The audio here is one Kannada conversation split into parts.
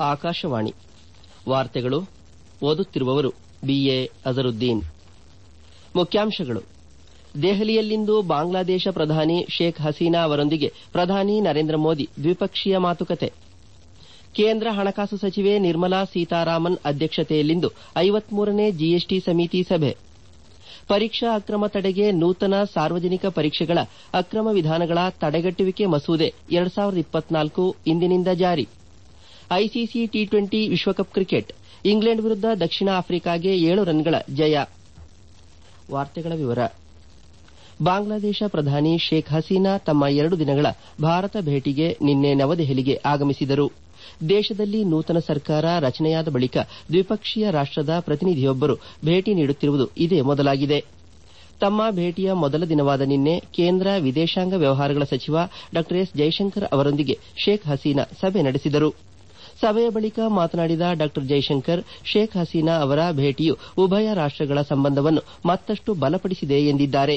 ಆಕಾಶವಾಣಿ ವಾರ್ತೆಗಳು ಓದುತ್ತಿರುವವರು ಬಿಎ ಅಜರುದ್ದೀನ್ ಮುಖ್ಯಾಂಶಗಳು ದೆಹಲಿಯಲ್ಲಿಂದು ಬಾಂಗ್ಲಾದೇಶ ಪ್ರಧಾನಿ ಶೇಖ್ ಹಸೀನಾ ಅವರೊಂದಿಗೆ ಪ್ರಧಾನಿ ನರೇಂದ್ರ ಮೋದಿ ದ್ವಿಪಕ್ಷೀಯ ಮಾತುಕತೆ ಕೇಂದ್ರ ಹಣಕಾಸು ಸಚಿವೆ ನಿರ್ಮಲಾ ಸೀತಾರಾಮನ್ ಅಧ್ಯಕ್ಷತೆಯಲ್ಲಿಂದು ಐವತ್ಮೂರನೇ ಜಿಎಸ್ಟಿ ಸಮಿತಿ ಸಭೆ ಪರೀಕ್ಷಾ ಅಕ್ರಮ ತಡೆಗೆ ನೂತನ ಸಾರ್ವಜನಿಕ ಪರೀಕ್ಷೆಗಳ ಅಕ್ರಮ ವಿಧಾನಗಳ ತಡೆಗಟ್ಟುವಿಕೆ ಮಸೂದೆ ಎರಡ್ ಸಾವಿರದ ಇಪ್ಪತ್ನಾಲ್ಕು ಇಂದಿನಿಂದ ಜಾರಿ ಐಸಿಸಿ ಟಿ ಟ್ವೆಂಟಿ ವಿಶ್ವಕಪ್ ಕ್ರಿಕೆಟ್ ಇಂಗ್ಲೆಂಡ್ ವಿರುದ್ಧ ದಕ್ಷಿಣ ಆಫ್ರಿಕಾಗೆ ಏಳು ರನ್ಗಳ ಜಯ ಬಾಂಗ್ಲಾದೇಶ ಪ್ರಧಾನಿ ಶೇಖ್ ಹಸೀನಾ ತಮ್ಮ ಎರಡು ದಿನಗಳ ಭಾರತ ಭೇಟಿಗೆ ನಿನ್ನೆ ನವದೆಹಲಿಗೆ ಆಗಮಿಸಿದರು ದೇಶದಲ್ಲಿ ನೂತನ ಸರ್ಕಾರ ರಚನೆಯಾದ ಬಳಿಕ ದ್ವಿಪಕ್ಷೀಯ ರಾಷ್ಟದ ಪ್ರತಿನಿಧಿಯೊಬ್ಬರು ಭೇಟಿ ನೀಡುತ್ತಿರುವುದು ಇದೇ ಮೊದಲಾಗಿದೆ ತಮ್ಮ ಭೇಟಿಯ ಮೊದಲ ದಿನವಾದ ನಿನ್ನೆ ಕೇಂದ್ರ ವಿದೇಶಾಂಗ ವ್ಯವಹಾರಗಳ ಸಚಿವ ಡಾ ಎಸ್ ಜೈಶಂಕರ್ ಅವರೊಂದಿಗೆ ಶೇಖ್ ಹಸೀನಾ ಸಭೆ ನಡೆಸಿದರು ಸಭೆಯ ಬಳಿಕ ಮಾತನಾಡಿದ ಡಾ ಜೈಶಂಕರ್ ಶೇಖ್ ಹಸೀನಾ ಅವರ ಭೇಟಿಯು ಉಭಯ ರಾಷ್ಟಗಳ ಸಂಬಂಧವನ್ನು ಮತ್ತಷ್ಟು ಬಲಪಡಿಸಿದೆ ಎಂದಿದ್ದಾರೆ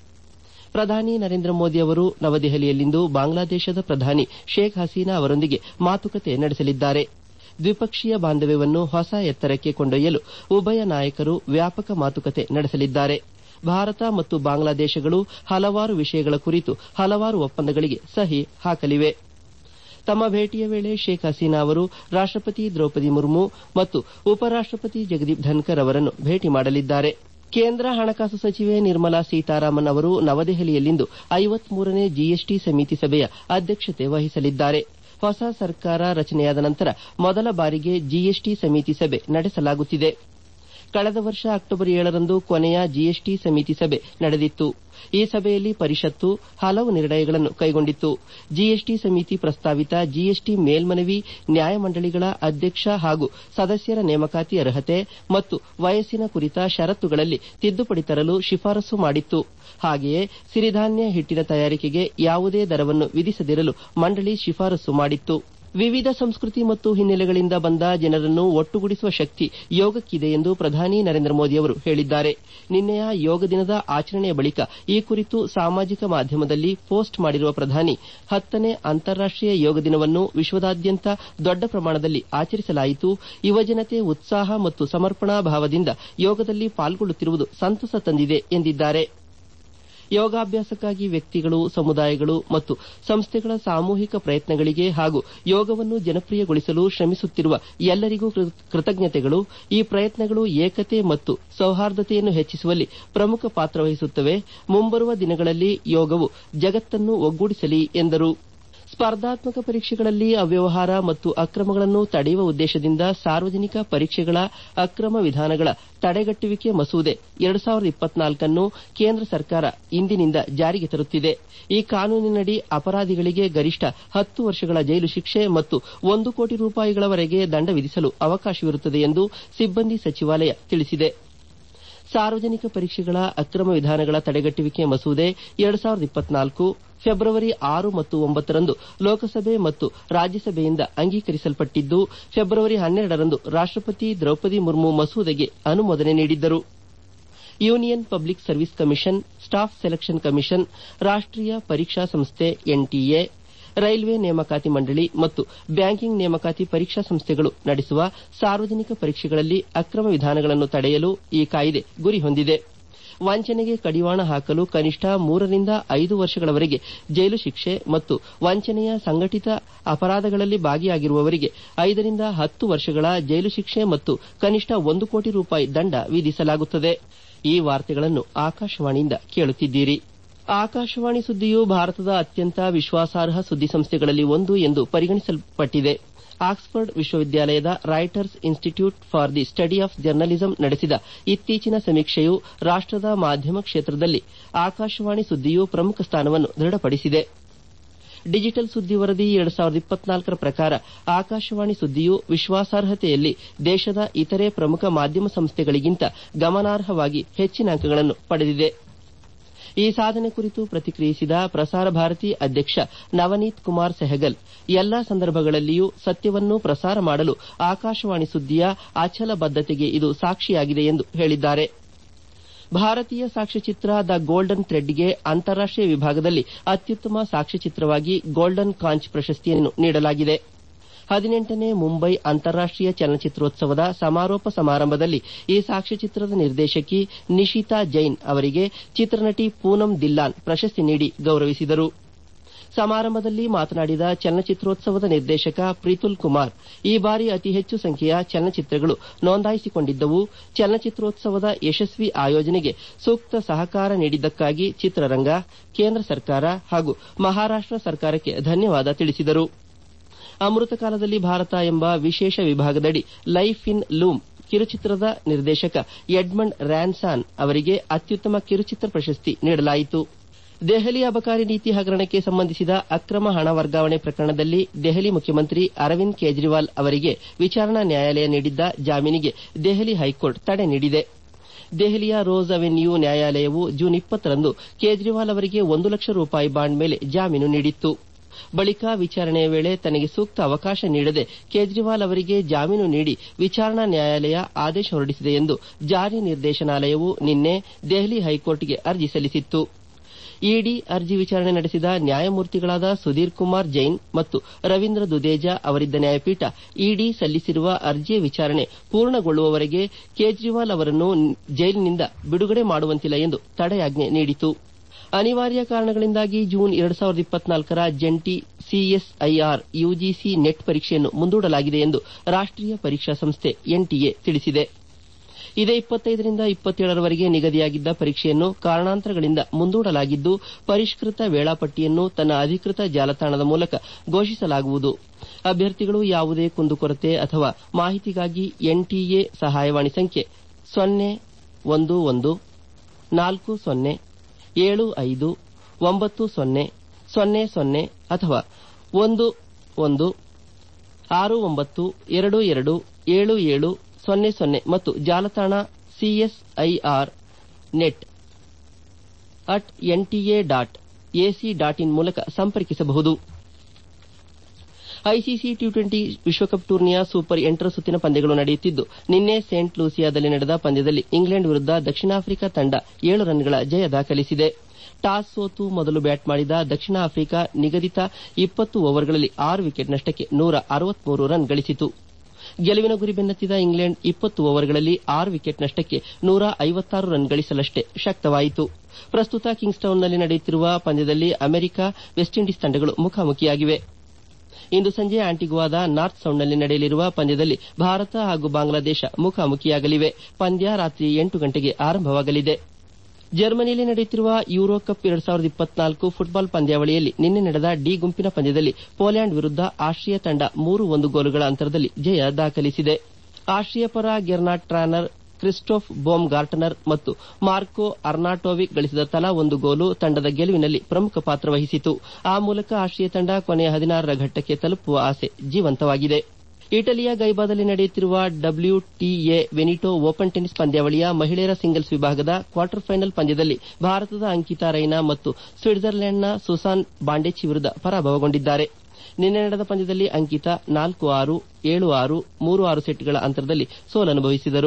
ಪ್ರಧಾನಿ ನರೇಂದ್ರ ಮೋದಿ ಅವರು ನವದೆಹಲಿಯಲ್ಲಿಂದು ಬಾಂಗ್ಲಾದೇಶದ ಪ್ರಧಾನಿ ಶೇಖ್ ಹಸೀನಾ ಅವರೊಂದಿಗೆ ಮಾತುಕತೆ ನಡೆಸಲಿದ್ದಾರೆ ದ್ವಿಪಕ್ಷೀಯ ಬಾಂಧವ್ಯವನ್ನು ಹೊಸ ಎತ್ತರಕ್ಕೆ ಕೊಂಡೊಯ್ಯಲು ಉಭಯ ನಾಯಕರು ವ್ಯಾಪಕ ಮಾತುಕತೆ ನಡೆಸಲಿದ್ದಾರೆ ಭಾರತ ಮತ್ತು ಬಾಂಗ್ಲಾದೇಶಗಳು ಹಲವಾರು ವಿಷಯಗಳ ಕುರಿತು ಹಲವಾರು ಒಪ್ಪಂದಗಳಿಗೆ ಸಹಿ ಹಾಕಲಿವೆ ತಮ್ಮ ಭೇಟಿಯ ವೇಳೆ ಶೇಖ್ ಹಸೀನಾ ಅವರು ರಾಷ್ಟಪತಿ ದ್ರೌಪದಿ ಮುರ್ಮು ಮತ್ತು ಉಪರಾಷ್ಟಪತಿ ಜಗದೀಪ್ ಧನ್ಕರ್ ಅವರನ್ನು ಭೇಟಿ ಮಾಡಲಿದ್ದಾರೆ ಕೇಂದ್ರ ಹಣಕಾಸು ಸಚಿವೆ ನಿರ್ಮಲಾ ಸೀತಾರಾಮನ್ ಅವರು ನವದೆಹಲಿಯಲ್ಲಿಂದು ಐವತ್ಮೂರನೇ ಜಿಎಸ್ಟಿ ಸಮಿತಿ ಸಭೆಯ ಅಧ್ಯಕ್ಷತೆ ವಹಿಸಲಿದ್ದಾರೆ ಹೊಸ ಸರ್ಕಾರ ರಚನೆಯಾದ ನಂತರ ಮೊದಲ ಬಾರಿಗೆ ಜಿಎಸ್ಟಿ ಸಮಿತಿ ಸಭೆ ನಡೆಸಲಾಗುತ್ತಿದೆ ಕಳೆದ ವರ್ಷ ಅಕ್ಟೋಬರ್ ಏಳರಂದು ಕೊನೆಯ ಜಿಎಸ್ಟಿ ಸಮಿತಿ ಸಭೆ ನಡೆದಿತ್ತು ಈ ಸಭೆಯಲ್ಲಿ ಪರಿಷತ್ತು ಹಲವು ನಿರ್ಣಯಗಳನ್ನು ಕೈಗೊಂಡಿತ್ತು ಜಿಎಸ್ಟಿ ಸಮಿತಿ ಪ್ರಸ್ತಾವಿತ ಜಿಎಸ್ಟಿ ಮೇಲ್ಮನವಿ ನ್ಯಾಯಮಂಡಳಿಗಳ ಅಧ್ಯಕ್ಷ ಹಾಗೂ ಸದಸ್ಯರ ನೇಮಕಾತಿ ಅರ್ಹತೆ ಮತ್ತು ವಯಸ್ಸಿನ ಕುರಿತ ಷರತ್ತುಗಳಲ್ಲಿ ತಿದ್ದುಪಡಿ ತರಲು ಶಿಫಾರಸು ಮಾಡಿತ್ತು ಹಾಗೆಯೇ ಸಿರಿಧಾನ್ಯ ಹಿಟ್ಟಿನ ತಯಾರಿಕೆಗೆ ಯಾವುದೇ ದರವನ್ನು ವಿಧಿಸದಿರಲು ಮಂಡಳಿ ಶಿಫಾರಸು ಮಾಡಿತ್ತು ವಿವಿಧ ಸಂಸ್ಕೃತಿ ಮತ್ತು ಹಿನ್ನೆಲೆಗಳಿಂದ ಬಂದ ಜನರನ್ನು ಒಟ್ಟುಗೂಡಿಸುವ ಶಕ್ತಿ ಯೋಗಕ್ಕಿದೆ ಎಂದು ಪ್ರಧಾನಿ ನರೇಂದ್ರ ಮೋದಿ ಅವರು ಹೇಳಿದ್ದಾರೆ ನಿನ್ನೆಯ ಯೋಗ ದಿನದ ಆಚರಣೆಯ ಬಳಿಕ ಈ ಕುರಿತು ಸಾಮಾಜಿಕ ಮಾಧ್ಯಮದಲ್ಲಿ ಪೋಸ್ಟ್ ಮಾಡಿರುವ ಪ್ರಧಾನಿ ಹತ್ತನೇ ಅಂತಾರಾಷ್ಟೀಯ ಯೋಗ ದಿನವನ್ನು ವಿಶ್ವದಾದ್ಯಂತ ದೊಡ್ಡ ಪ್ರಮಾಣದಲ್ಲಿ ಆಚರಿಸಲಾಯಿತು ಯುವಜನತೆ ಉತ್ಸಾಹ ಮತ್ತು ಸಮರ್ಪಣಾ ಭಾವದಿಂದ ಯೋಗದಲ್ಲಿ ಪಾಲ್ಗೊಳ್ಳುತ್ತಿರುವುದು ಸಂತಸ ತಂದಿದೆ ಎಂದಿದ್ದಾರೆ ಯೋಗಾಭ್ಯಾಸಕ್ಕಾಗಿ ವ್ಯಕ್ತಿಗಳು ಸಮುದಾಯಗಳು ಮತ್ತು ಸಂಸ್ಥೆಗಳ ಸಾಮೂಹಿಕ ಪ್ರಯತ್ನಗಳಿಗೆ ಹಾಗೂ ಯೋಗವನ್ನು ಜನಪ್ರಿಯಗೊಳಿಸಲು ಶ್ರಮಿಸುತ್ತಿರುವ ಎಲ್ಲರಿಗೂ ಕೃತಜ್ಞತೆಗಳು ಈ ಪ್ರಯತ್ನಗಳು ಏಕತೆ ಮತ್ತು ಸೌಹಾರ್ದತೆಯನ್ನು ಹೆಚ್ಚಿಸುವಲ್ಲಿ ಪ್ರಮುಖ ಪಾತ್ರ ವಹಿಸುತ್ತವೆ ಮುಂಬರುವ ದಿನಗಳಲ್ಲಿ ಯೋಗವು ಜಗತ್ತನ್ನು ಒಗ್ಗೂಡಿಸಲಿ ಎಂದರು ಸ್ಪರ್ಧಾತ್ಮಕ ಪರೀಕ್ಷೆಗಳಲ್ಲಿ ಅವ್ಯವಹಾರ ಮತ್ತು ಅಕ್ರಮಗಳನ್ನು ತಡೆಯುವ ಉದ್ದೇಶದಿಂದ ಸಾರ್ವಜನಿಕ ಪರೀಕ್ಷೆಗಳ ಅಕ್ರಮ ವಿಧಾನಗಳ ತಡೆಗಟ್ಟುವಿಕೆ ಮಸೂದೆ ಎರಡು ಸಾವಿರದ ಇಪ್ಪತ್ನಾಲ್ಕನ್ನು ಕೇಂದ್ರ ಸರ್ಕಾರ ಇಂದಿನಿಂದ ಜಾರಿಗೆ ತರುತ್ತಿದೆ ಈ ಕಾನೂನಿನಡಿ ಅಪರಾಧಿಗಳಿಗೆ ಗರಿಷ್ಠ ಹತ್ತು ವರ್ಷಗಳ ಜೈಲು ಶಿಕ್ಷೆ ಮತ್ತು ಒಂದು ಕೋಟಿ ರೂಪಾಯಿಗಳವರೆಗೆ ದಂಡ ವಿಧಿಸಲು ಅವಕಾಶವಿರುತ್ತದೆ ಎಂದು ಸಿಬ್ಬಂದಿ ಸಚಿವಾಲಯ ತಿಳಿಸಿದೆ ಸಾರ್ವಜನಿಕ ಪರೀಕ್ಷೆಗಳ ಅಕ್ರಮ ವಿಧಾನಗಳ ತಡೆಗಟ್ಟುವಿಕೆ ಮಸೂದೆ ಎರಡು ಸಾವಿರದ ಇಪ್ಪತ್ನಾಲ್ಕು ಫೆಬ್ರವರಿ ಆರು ಮತ್ತು ಒಂಬತ್ತರಂದು ಲೋಕಸಭೆ ಮತ್ತು ರಾಜ್ಯಸಭೆಯಿಂದ ಅಂಗೀಕರಿಸಲ್ಪಟ್ಟಿದ್ದು ಫೆಬ್ರವರಿ ಹನ್ನೆರಡರಂದು ರಾಷ್ಟಪತಿ ದ್ರೌಪದಿ ಮುರ್ಮು ಮಸೂದೆಗೆ ಅನುಮೋದನೆ ನೀಡಿದ್ದರು Union Public Service Commission Staff Selection Commission ರಾಷ್ಟೀಯ ಪರೀಕ್ಷಾ ಸಂಸ್ಥೆ ಎನ್ಟಿಎ ರೈಲ್ವೆ ನೇಮಕಾತಿ ಮಂಡಳಿ ಮತ್ತು ಬ್ಯಾಂಕಿಂಗ್ ನೇಮಕಾತಿ ಪರೀಕ್ಷಾ ಸಂಸ್ಥೆಗಳು ನಡೆಸುವ ಸಾರ್ವಜನಿಕ ಪರೀಕ್ಷೆಗಳಲ್ಲಿ ಅಕ್ರಮ ವಿಧಾನಗಳನ್ನು ತಡೆಯಲು ಈ ಕಾಯ್ದೆ ಗುರಿ ಹೊಂದಿದೆ ವಂಚನೆಗೆ ಕಡಿವಾಣ ಹಾಕಲು ಕನಿಷ್ಠ ಮೂರರಿಂದ ಐದು ವರ್ಷಗಳವರೆಗೆ ಜೈಲು ಶಿಕ್ಷೆ ಮತ್ತು ವಂಚನೆಯ ಸಂಘಟಿತ ಅಪರಾಧಗಳಲ್ಲಿ ಭಾಗಿಯಾಗಿರುವವರಿಗೆ ಐದರಿಂದ ಹತ್ತು ವರ್ಷಗಳ ಜೈಲು ಶಿಕ್ಷೆ ಮತ್ತು ಕನಿಷ್ಠ ಒಂದು ಕೋಟಿ ರೂಪಾಯಿ ದಂಡ ವಿಧಿಸಲಾಗುತ್ತದೆ ಈ ವಾರ್ತೆಗಳನ್ನು ಆಕಾಶವಾಣಿಯಿಂದ ಕೇಳುತ್ತಿದ್ದೀರಿ ಆಕಾಶವಾಣಿ ಸುದ್ದಿಯು ಭಾರತದ ಅತ್ಯಂತ ವಿಶ್ವಾಸಾರ್ಹ ಸುದ್ದಿ ಸಂಸ್ಥೆಗಳಲ್ಲಿ ಒಂದು ಎಂದು ಪರಿಗಣಿಸಲ್ಪಟ್ಟಿದೆ ಆಕ್ಸ್ಫರ್ಡ್ ವಿಶ್ವವಿದ್ಯಾಲಯದ Reuters Institute for the Study of Journalism ನಡೆಸಿದ ಇತ್ತೀಚಿನ ಸಮೀಕ್ಷೆಯು ರಾಷ್ಟದ ಮಾಧ್ಯಮ ಕ್ಷೇತ್ರದಲ್ಲಿ ಆಕಾಶವಾಣಿ ಸುದ್ದಿಯು ಪ್ರಮುಖ ಸ್ಥಾನವನ್ನು ದೃಢಪಡಿಸಿದೆ ಡಿಜಿಟಲ್ ಸುದ್ದಿ ವರದಿ ಎರಡು ಸಾವಿರದ ಇಪ್ಪತ್ನಾಲ್ಕರ ಪ್ರಕಾರ ಆಕಾಶವಾಣಿ ಸುದ್ದಿಯು ವಿಶ್ವಾಸಾರ್ಹತೆಯಲ್ಲಿ ದೇಶದ ಇತರೆ ಪ್ರಮುಖ ಮಾಧ್ಯಮ ಸಂಸ್ಥೆಗಳಿಗಿಂತ ಗಮನಾರ್ಹವಾಗಿ ಹೆಚ್ಚಿನ ಅಂಕಗಳನ್ನು ಪಡೆದಿದೆ ಈ ಸಾಧನೆ ಕುರಿತು ಪ್ರತಿಕ್ರಿಯಿಸಿದ ಪ್ರಸಾರ ಭಾರತಿ ಅಧ್ಯಕ್ಷ ನವನೀತ್ ಕುಮಾರ್ ಸೆಹಗಲ್ ಎಲ್ಲಾ ಸಂದರ್ಭಗಳಲ್ಲಿಯೂ ಸತ್ಯವನ್ನು ಪ್ರಸಾರ ಮಾಡಲು ಆಕಾಶವಾಣಿ ಸುದ್ದಿಯ ಅಚಲ ಬದ್ದತೆಗೆ ಇದು ಸಾಕ್ಷಿಯಾಗಿದೆ ಎಂದು ಹೇಳಿದ್ದಾರೆ ಭಾರತೀಯ ಸಾಕ್ಷ್ಯಚಿತ್ರ ದ ಗೋಲ್ಡನ್ ಥ್ರೆಡ್ಗೆ ಅಂತಾರಾಷ್ಟೀಯ ವಿಭಾಗದಲ್ಲಿ ಅತ್ಯುತ್ತಮ ಸಾಕ್ಷ್ಯಚಿತ್ರವಾಗಿ ಗೋಲ್ಡನ್ ಕಾಂಚ್ ಪ್ರಶಸ್ತಿಯನ್ನು ನೀಡಲಾಗಿದೆ ಹದಿನೆಂಟನೇ ಮುಂಬೈ ಅಂತಾರಾಷ್ಟೀಯ ಚಲನಚಿತ್ರೋತ್ಸವದ ಸಮಾರೋಪ ಸಮಾರಂಭದಲ್ಲಿ ಈ ಸಾಕ್ಷ್ಯಚಿತ್ರದ ನಿರ್ದೇಶಕಿ ನಿಶಿತಾ ಜೈನ್ ಅವರಿಗೆ ಚಿತ್ರನಟಿ ಪೂನಂ ದಿಲ್ಲಾನ್ ಪ್ರಶಸ್ತಿ ನೀಡಿ ಗೌರವಿಸಿದರು ಸಮಾರಂಭದಲ್ಲಿ ಮಾತನಾಡಿದ ಚಲನಚಿತ್ರೋತ್ಸವದ ನಿರ್ದೇಶಕ ಪ್ರೀತುಲ್ ಕುಮಾರ್ ಈ ಬಾರಿ ಅತಿ ಹೆಚ್ಚು ಸಂಖ್ಯೆಯ ಚಲನಚಿತ್ರಗಳು ನೋಂದಾಯಿಸಿಕೊಂಡಿದ್ದವು ಚಲನಚಿತ್ರೋತ್ಸವದ ಯಶಸ್ವಿ ಆಯೋಜನೆಗೆ ಸೂಕ್ತ ಸಹಕಾರ ನೀಡಿದ್ದಕ್ಕಾಗಿ ಚಿತ್ರರಂಗ ಕೇಂದ್ರ ಸರ್ಕಾರ ಹಾಗೂ ಮಹಾರಾಷ್ಟ ಸರ್ಕಾರಕ್ಕೆ ಧನ್ಯವಾದ ತಿಳಿಸಿದರು ಅಮೃತ ಕಾಲದಲ್ಲಿ ಭಾರತ ಎಂಬ ವಿಶೇಷ ವಿಭಾಗದಡಿ ಲೈಫ್ ಇನ್ ಲೂಮ್ ಕಿರುಚಿತ್ರದ ನಿರ್ದೇಶಕ ಎಡ್ಮಂಡ್ ರ್ಯಾನ್ಸಾನ್ ಅವರಿಗೆ ಅತ್ಯುತ್ತಮ ಕಿರುಚಿತ್ರ ಪ್ರಶಸ್ತಿ ನೀಡಲಾಯಿತು ದೆಹಲಿ ಅಬಕಾರಿ ನೀತಿ ಹಗರಣಕ್ಕೆ ಸಂಬಂಧಿಸಿದ ಅಕ್ರಮ ಹಣ ವರ್ಗಾವಣೆ ಪ್ರಕರಣದಲ್ಲಿ ದೆಹಲಿ ಮುಖ್ಯಮಂತ್ರಿ ಅರವಿಂದ್ ಕೇಜ್ರಿವಾಲ್ ಅವರಿಗೆ ವಿಚಾರಣಾ ನ್ಯಾಯಾಲಯ ನೀಡಿದ್ದ ಜಾಮೀನಿಗೆ ದೆಹಲಿ ಹೈಕೋರ್ಟ್ ತಡೆ ನೀಡಿದೆ ದೆಹಲಿಯ ರೋಸ್ ಅವೆನ್ಯೂ ನ್ಯಾಯಾಲಯವು ಜೂನ್ ಇಪ್ಪತ್ತರಂದು ಕೇಜ್ರಿವಾಲ್ ಅವರಿಗೆ ಒಂದು ಲಕ್ಷ ರೂಪಾಯಿ ಬಾಂಡ್ ಮೇಲೆ ಜಾಮೀನು ನೀಡಿತ್ತು ಬಳಿಕ ವಿಚಾರಣೆಯ ವೇಳೆ ತನಗೆ ಸೂಕ್ತ ಅವಕಾಶ ನೀಡದೆ ಕೇಜ್ರಿವಾಲ್ ಅವರಿಗೆ ಜಾಮೀನು ನೀಡಿ ವಿಚಾರಣಾ ನ್ಯಾಯಾಲಯ ಆದೇಶ ಹೊರಡಿಸಿದೆ ಎಂದು ಜಾರಿ ನಿರ್ದೇಶನಾಲಯವು ನಿನ್ನೆ ದೆಹಲಿ ಹೈಕೋರ್ಟ್ಗೆ ಅರ್ಜಿ ಸಲ್ಲಿಸಿತ್ತು ಇಡಿ ಅರ್ಜಿ ವಿಚಾರಣೆ ನಡೆಸಿದ ನ್ಯಾಯಮೂರ್ತಿಗಳಾದ ಸುಧೀರ್ ಕುಮಾರ್ ಜೈನ್ ಮತ್ತು ರವೀಂದ್ರ ದುದೇಜಾ ಅವರಿದ್ದ ನ್ಯಾಯಪೀಠ ಇಡಿ ಸಲ್ಲಿಸಿರುವ ಅರ್ಜಿಯ ವಿಚಾರಣೆ ಪೂರ್ಣಗೊಳ್ಳುವವರೆಗೆ ಕೇಜ್ರಿವಾಲ್ ಅವರನ್ನು ಜೈಲಿನಿಂದ ಬಿಡುಗಡೆ ಮಾಡುವಂತಿಲ್ಲ ಎಂದು ತಡೆಯಾಜ್ಞೆ ನೀಡಿತು ಅನಿವಾರ್ಯ ಕಾರಣಗಳಿಂದಾಗಿ ಜೂನ್ ಎರಡು ಸಾವಿರದ ಇಪ್ಪತ್ನಾಲ್ಕರ ಜಂಟಿ ಸಿಎಸ್ಐಆರ್ ಯುಜಿಸಿ ನೆಟ್ ಪರೀಕ್ಷೆಯನ್ನು ಮುಂದೂಡಲಾಗಿದೆ ಎಂದು ರಾಷ್ಟೀಯ ಪರೀಕ್ಷಾ ಸಂಸ್ಥೆ ಎನ್ಟಿಎ ತಿಳಿಸಿದೆ ಇದೇ ಇಪ್ಪತ್ತೈದರಿಂದ ಇಪ್ಪತ್ತೇಳರವರೆಗೆ ನಿಗದಿಯಾಗಿದ್ದ ಪರೀಕ್ಷೆಯನ್ನು ಕಾರಣಾಂತರಗಳಿಂದ ಮುಂದೂಡಲಾಗಿದ್ದು ಪರಿಷ್ಕೃತ ವೇಳಾಪಟ್ಟಿಯನ್ನು ತನ್ನ ಅಧಿಕೃತ ಜಾಲತಾಣದ ಮೂಲಕ ಘೋಷಿಸಲಾಗುವುದು ಅಭ್ಯರ್ಥಿಗಳು ಯಾವುದೇ ಕುಂದುಕೊರತೆ ಅಥವಾ ಮಾಹಿತಿಗಾಗಿ ಎನ್ಟಿಎ ಸಹಾಯವಾಣಿ ಸಂಖ್ಯೆ ಸೊನ್ನೆ ಒಂದು ಒಂದು ನಾಲ್ಕು ಸೊನ್ನೆ ಏಳು ಐದು ಒಂಬತ್ತು ಸೊನ್ನೆ ಸೊನ್ನೆ ಸೊನ್ನೆ ಅಥವಾ ಒಂದು ಒಂದು ಆರು ಒಂಬತ್ತು ಎರಡು ಎರಡು ಏಳು ಏಳು ಸೊನ್ನೆ ಸೊನ್ನೆ ಮತ್ತು ಜಾಲತಾಣ CSIR net at NTA dot AC dot in ಮೂಲಕ ಸಂಪರ್ಕಿಸಬಹುದು ಐಸಿಸಿ ಟಿ ಟ್ವೆಂಟಿ ವಿಶ್ವಕಪ್ ಟೂರ್ನಿಯ ಸೂಪರ್ ಎಂಟರ ಸುತ್ತಿನ ಪಂದ್ಯಗಳು ನಡೆಯುತ್ತಿದ್ದು ನಿನ್ನೆ ಸೇಂಟ್ ಲೂಸಿಯಾದಲ್ಲಿ ನಡೆದ ಪಂದ್ಯದಲ್ಲಿ ಇಂಗ್ಲೆಂಡ್ ವಿರುದ್ಧ ದಕ್ಷಿಣ ಆಫ್ರಿಕಾ ತಂಡ ಏಳು ರನ್ಗಳ ಜಯ ದಾಖಲಿಸಿದೆ ಟಾಸ್ ಸೋತು ಮೊದಲು ಬ್ಯಾಟ್ ಮಾಡಿದ ದಕ್ಷಿಣ ಆಫ್ರಿಕಾ ನಿಗದಿತ ಇಪ್ಪತ್ತು ಓವರ್ಗಳಲ್ಲಿ ಆರು ವಿಕೆಟ್ ನಷ್ಟಕ್ಕೆ ನೂರ ಅರವತ್ಮೂರು ರನ್ ಗಳಿಸಿತು ಗೆಲುವಿನ ಗುರಿ ಬೆನ್ನತ್ತಿದ ಇಂಗ್ಲೆಂಡ್ ಇಪ್ಪತ್ತು ಓವರ್ಗಳಲ್ಲಿ ಆರು ವಿಕೆಟ್ ನಷ್ಟಕ್ಕೆ ನೂರ ಐವತ್ತಾರು ರನ್ ಗಳಿಸಲಷ್ಟೇ ಶಕ್ತವಾಯಿತು ಪ್ರಸ್ತುತ ಕಿಂಗ್ಸ್ಟೌನ್ನಲ್ಲಿ ನಡೆಯುತ್ತಿರುವ ಪಂದ್ಯದಲ್ಲಿ ಅಮೆರಿಕ ವೆಸ್ಟ್ ಇಂಡೀಸ್ ತಂಡಗಳು ಮುಖಾಮುಖಿಯಾಗಿವೆ ಇಂದು ಸಂಜೆ ಆಂಟಿಗುವಾದ ನಾರ್ತ್ ಸೌಂಡ್ನಲ್ಲಿ ನಡೆಯಲಿರುವ ಪಂದ್ಯದಲ್ಲಿ ಭಾರತ ಹಾಗೂ ಬಾಂಗ್ಲಾದೇಶ ಮುಖಾಮುಖಿಯಾಗಲಿವೆ ಪಂದ್ಯ ರಾತ್ರಿ ಎಂಟು ಗಂಟೆಗೆ ಆರಂಭವಾಗಲಿದೆ ಜರ್ಮನಿಯಲ್ಲಿ ನಡೆಯುತ್ತಿರುವ ಯೂರೋ ಕಪ್ ಎರಡು ಸಾವಿರದ ಇಪ್ಪತ್ನಾಲ್ಕು ಫುಟ್ಬಾಲ್ ಪಂದ್ಯಾವಳಿಯಲ್ಲಿ ನಿನ್ನೆ ನಡೆದ ಡಿ ಗುಂಪಿನ ಪಂದ್ಯದಲ್ಲಿ ಪೋಲ್ಯಾಂಡ್ ವಿರುದ್ಧ ಆಸ್ಟ್ರಿಯಾ ತಂಡ ಮೂರು ಒಂದು ಗೋಲುಗಳ ಅಂತರದಲ್ಲಿ ಜಯ ದಾಖಲಿಸಿದೆ ಆಸ್ಟ್ರಿಯಾ ಪರ ಗೆರ್ನಾಟ್ ಟ್ರಾನರ್ ಕ್ರಿಸ್ಟೋಫ್ ಬೋಮ್ ಗಾರ್ಟನರ್ ಮತ್ತು ಮಾರ್ಕೋ ಅರ್ನಾಟೋವಿಕ್ ಗಳಿಸಿದ ತಲಾ ಒಂದು ಗೋಲು ತಂಡದ ಗೆಲುವಿನಲ್ಲಿ ಪ್ರಮುಖ ಪಾತ್ರ ವಹಿಸಿತು ಆ ಮೂಲಕ ಆಸ್ಟ್ರಿಯಾ ತಂಡ ಕೊನೆಯ ಹದಿನಾರರ ಘಟ್ಟಕ್ಕೆ ತಲುಪುವ ಆಸೆ ಜೀವಂತವಾಗಿದೆ ಇಟಲಿಯ ಗೈಬಾದಲ್ಲಿ ನಡೆಯುತ್ತಿರುವ ಡಬ್ಲ್ಯೂಟಿಎ ವೆನಿಟೋ ಓಪನ್ ಟೆನಿಸ್ ಪಂದ್ಯಾವಳಿಯ ಮಹಿಳೆಯರ ಸಿಂಗಲ್ಸ್ ವಿಭಾಗದ ಕ್ವಾರ್ಟರ್ ಫೈನಲ್ ಪಂದ್ಯದಲ್ಲಿ ಭಾರತದ ಅಂಕಿತಾ ರೈನಾ ಮತ್ತು ಸ್ವಿಟ್ಜರ್ಲೆಂಡ್ನ ಸುಸಾನ್ ಬಾಂಡೆಚ್ಚಿ ವಿರುದ್ಧ ಪರಾಭವಗೊಂಡಿದ್ದಾರೆ ನಿನ್ನೆ ನಡೆದ ಪಂದ್ಯದಲ್ಲಿ ಅಂಕಿತಾ ನಾಲ್ಕು ಆರು ಏಳು ಆರು ಮೂರು ಆರು ಸೆಟ್ಗಳ ಅಂತರದಲ್ಲಿ ಸೋಲನುಭವಿಸಿದರು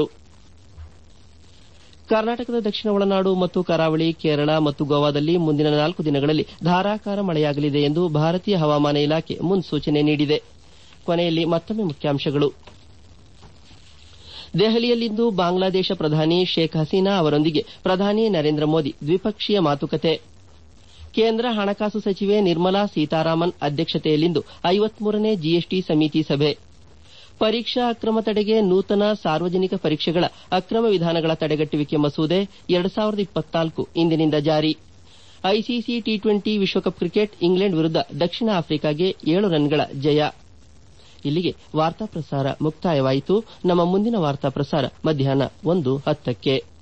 ಕರ್ನಾಟಕದ ದಕ್ಷಿಣ ಒಳನಾಡು ಮತ್ತು ಕರಾವಳಿ ಕೇರಳ ಮತ್ತು ಗೋವಾದಲ್ಲಿ ಮುಂದಿನ ನಾಲ್ಕು ದಿನಗಳಲ್ಲಿ ಧಾರಾಕಾರ ಮಳೆಯಾಗಲಿದೆ ಎಂದು ಭಾರತೀಯ ಹವಾಮಾನ ಇಲಾಖೆ ಮುನ್ಸೂಚನೆ ನೀಡಿದೆ ಕೊನೆಯಲ್ಲಿ ಮತ್ತೊಮ್ಮೆ ಮುಖ್ಯಾಂಶಗಳು ದೆಹಲಿಯಲ್ಲಿಂದು ಬಾಂಗ್ಲಾದೇಶ ಪ್ರಧಾನಿ ಶೇಖ್ ಹಸೀನಾ ಅವರೊಂದಿಗೆ ಪ್ರಧಾನಿ ನರೇಂದ್ರ ಮೋದಿ ದ್ವಿಪಕ್ಷೀಯ ಮಾತುಕತೆ ಕೇಂದ್ರ ಹಣಕಾಸು ಸಚಿವೆ ನಿರ್ಮಲಾ ಸೀತಾರಾಮನ್ ಅಧ್ಯಕ್ಷತೆಯಲ್ಲಿಂದು ಐವತ್ಮೂರನೇ ಜಿಎಸ್ಟಿ ಸಮಿತಿ ಸಭೆ ಪರೀಕ್ಷಾ ಅಕ್ರಮ ತಡೆಗೆ ನೂತನ ಸಾರ್ವಜನಿಕ ಪರೀಕ್ಷೆಗಳ ಅಕ್ರಮ ವಿಧಾನಗಳ ತಡೆಗಟ್ಟುವಿಕೆ ಮಸೂದೆ ಎರಡು ಸಾವಿರದ ಇಪ್ಪತ್ನಾಲ್ಕು ಇಂದಿನಿಂದ ಜಾರಿ ಐಸಿಸಿ ಟಿ ಟ್ವೆಂಟಿ ವಿಶ್ವಕಪ್ ಕ್ರಿಕೆಟ್ ಇಂಗ್ಲೆಂಡ್ ವಿರುದ್ಧ ದಕ್ಷಿಣ ಆಫ್ರಿಕಾಗೆ ಏಳು ರನ್ಗಳ ಜಯ ಇಲ್ಲಿಗೆ ವಾರ್ತಾ ಪ್ರಸಾರ ಮುಕ್ತಾಯವಾಯಿತು ನಮ್ಮ ಮುಂದಿನ ವಾರ್ತಾ ಪ್ರಸಾರ ಮಧ್ಯಾಹ್ನ ಒಂದು ಹತ್ತಕ್ಕೆ